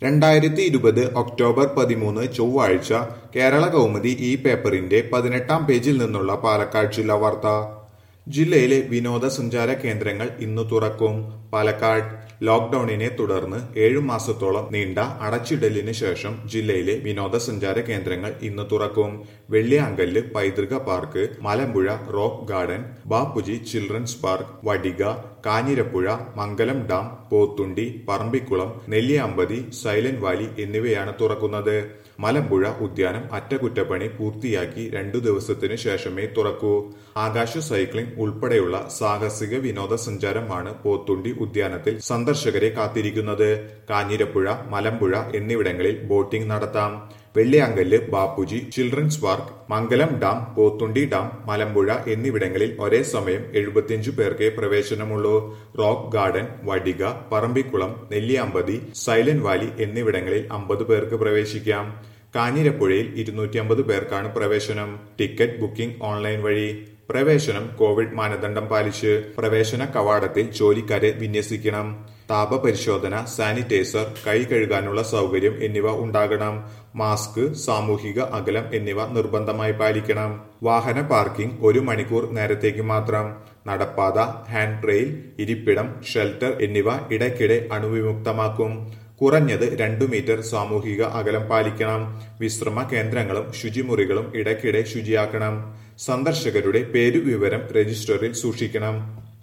രണ്ടായിരത്തി ഇരുപത് ഒക്ടോബർ പതിമൂന്ന് ചൊവ്വാഴ്ച കേരള കൗമുദി ഈ പേപ്പറിന്റെ പതിനെട്ടാം പേജിൽ നിന്നുള്ള പാലക്കാട് ജില്ലാ വാർത്ത ജില്ലയിലെ വിനോദസഞ്ചാര കേന്ദ്രങ്ങൾ ഇന്ന് തുറക്കും പാലക്കാട് ലോക്ഡൌണിനെ തുടർന്ന് ഏഴു മാസത്തോളം നീണ്ട അടച്ചിടലിന് ശേഷം ജില്ലയിലെ വിനോദസഞ്ചാര കേന്ദ്രങ്ങൾ ഇന്ന് തുറക്കും വെള്ളിയാങ്കല്ല് പൈതൃക park Malampuzha rock garden Bapuji children's park Vatika Kanjirapuzha Mangalam dam Pothundi Parambikulam Nelliyampathy silent valley എന്നിവയാണ് തുറക്കുന്നത് മലമ്പുഴ ഉദ്യാനം അറ്റകുറ്റപ്പണി പൂർത്തിയാക്കി രണ്ടു ദിവസത്തിനു ശേഷമേ തുറക്കൂ ആകാശ സൈക്ലിംഗ് ഉൾപ്പെടെയുള്ള സാഹസിക വിനോദസഞ്ചാരമാണ് പോത്തുണ്ടി ഉദ്യാനത്തിൽ സന്ദർശകരെ കാത്തിരിക്കുന്നത് കാഞ്ഞിരപ്പുഴ മലമ്പുഴ എന്നിവിടങ്ങളിൽ ബോട്ടിംഗ് നടത്താം Velliyamkallu Bapuji children's park Mangalam dam Pothundi dam Malampuzha എന്നിവിടങ്ങളിൽ ഒരേ സമയം എഴുപത്തിയഞ്ചു പേർക്കേ പ്രവേശനമുള്ളൂ rock garden Vatika Parambikulam Nelliyampathy silent valley എന്നിവിടങ്ങളിൽ അമ്പത് പേർക്ക് പ്രവേശിക്കാം കാഞ്ഞിരപ്പുഴയിൽ ഇരുന്നൂറ്റി അമ്പത് പേർക്കാണ് പ്രവേശനം ടിക്കറ്റ് ബുക്കിംഗ് ഓൺലൈൻ വഴി പ്രവേശനം കോവിഡ് മാനദണ്ഡം പാലിച്ച് പ്രവേശന കവാടത്തിൽ ജോലിക്കാരെ വിന്യസിക്കണം താപപരിശോധന സാനിറ്റൈസർ കൈ കഴുകാനുള്ള സൗകര്യം എന്നിവ ഉണ്ടാകണം മാസ്ക് സാമൂഹിക അകലം എന്നിവ നിർബന്ധമായി പാലിക്കണം വാഹന പാർക്കിംഗ് ഒരു മണിക്കൂർ നേരത്തേക്ക് മാത്രം നടപ്പാത ഹാൻഡ് റെയിൽ ഇരിപ്പിടം ഷെൽട്ടർ എന്നിവ ഇടയ്ക്കിടെ അണുവിമുക്തമാക്കും കുറഞ്ഞത് രണ്ടു മീറ്റർ സാമൂഹിക അകലം പാലിക്കണം വിശ്രമ കേന്ദ്രങ്ങളും ശുചിമുറികളും ഇടയ്ക്കിടെ ശുചിയാക്കണം സന്ദർശകരുടെ പേരുവിവരം രജിസ്റ്ററിൽ സൂക്ഷിക്കണം